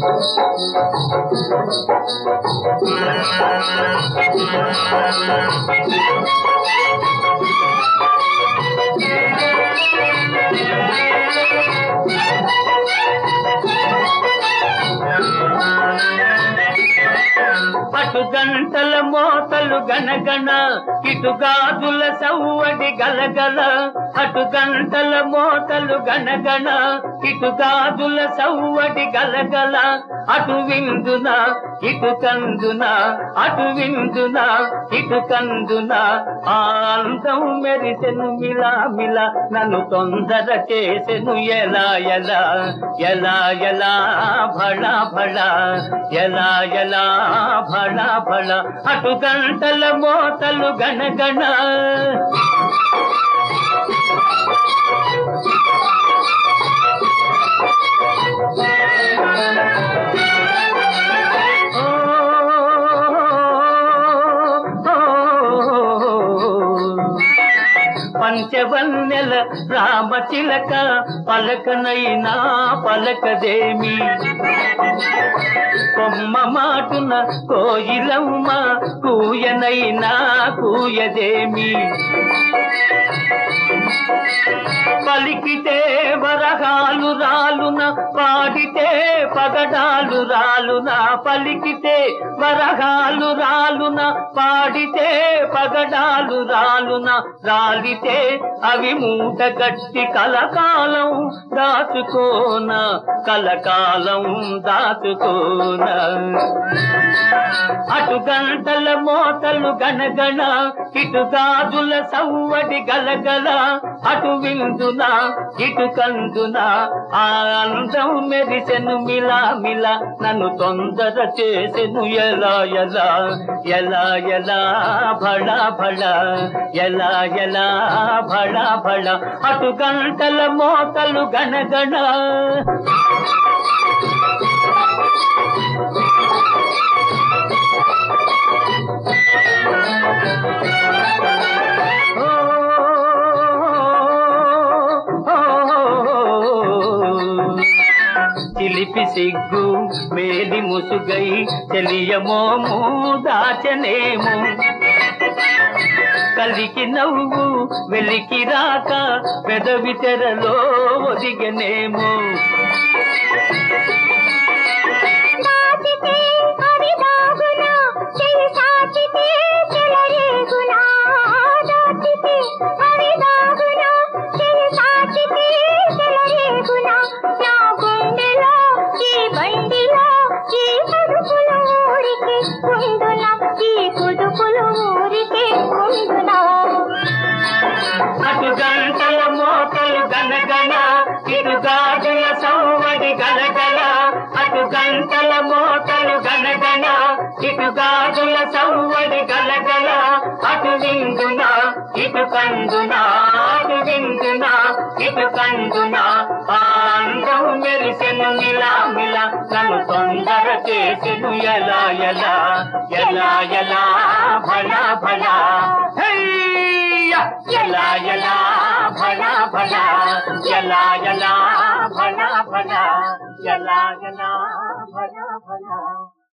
అటు గంటల మోతలు గనగన ఇటు గాజుల సవ్వడి గలగల అటు గంటల మోతలు గనగన ఇటు గాజుల సవ్వడి గలగల అటు విందున ఇటు కందున అటు విందున ఇటు కందున ఆ అందం మెరిసెను మిలా మిలా నన్ను తొందర చేసెను ఎలా ఎలా ఎలా ఎలా భళ భళ ఎలా ఎలా భళ భళ అటు గంటల మోతలు గణగణ ఓ, పంచవన్నెల రామచిలక పలకనైనా పలకదేమి కొమ్మ మాటున కోయిలమ్మ కూయనైనా కూయదేమి పలికితే వరహాలు రాలున పాడితే పగడాలు రాలున పలికితే వరహాలు రాలున పాడితే పగడాలు రాలున రాలితే అవి మూట గట్టి కలకాలం దాచుకోన కలకాలం దాచుకోన అటు గంటల మోతలు గణగణ ఇటు గాజుల సవ్వడి గలగల అటు విందున ఇటు కందున ఆ అందం మెరిసెను మిలా మిలా నన్ను తొందర చేసెను ఎలా ఎలా ఎలా ఎలా భళ భళ ఎలా ఎలా భళ భళ అటు గంటల మోతలు గణగణ ఓ, ఓ, చిలిపి సిగ్గు మేలి ముసుగై తెలియమోము దాచనేము కలికి నవ్వు వెలికి రాక పెదవి తెరలో ఒదిగనేమో దాచితే అది దాగునా చెయ్యి సాచితే చెలరేగునా దాచితే అది దాగునా చెయ్యి సాచితే చెలరేగునా నా గుండెలో ఈ బండిలో ఈ కుదుపుల ఊరికి కుందునా ఈ కుదుపుల ఊరికి కుందునా అటు గంటల మోతలు గనగన ఇటు గాజుల సవ్వడి గలగల అటు గంటల మోతలు గనగన ఇటు గాజుల సవ్వడి గలగల అటు విందున ఇటు కందున అటు విందున ఇటు కందున ఆ అందం మెరిసెను మిలా మిలా నన్ను తొందర చేసెను ఎలా ఎలా ఎలా ఎలా భళ భళ హయ్యా! ఎలా ఎలా భళ భళ ఎలా ఎలా భళ భళ ఎలా ఎలా భళ భళ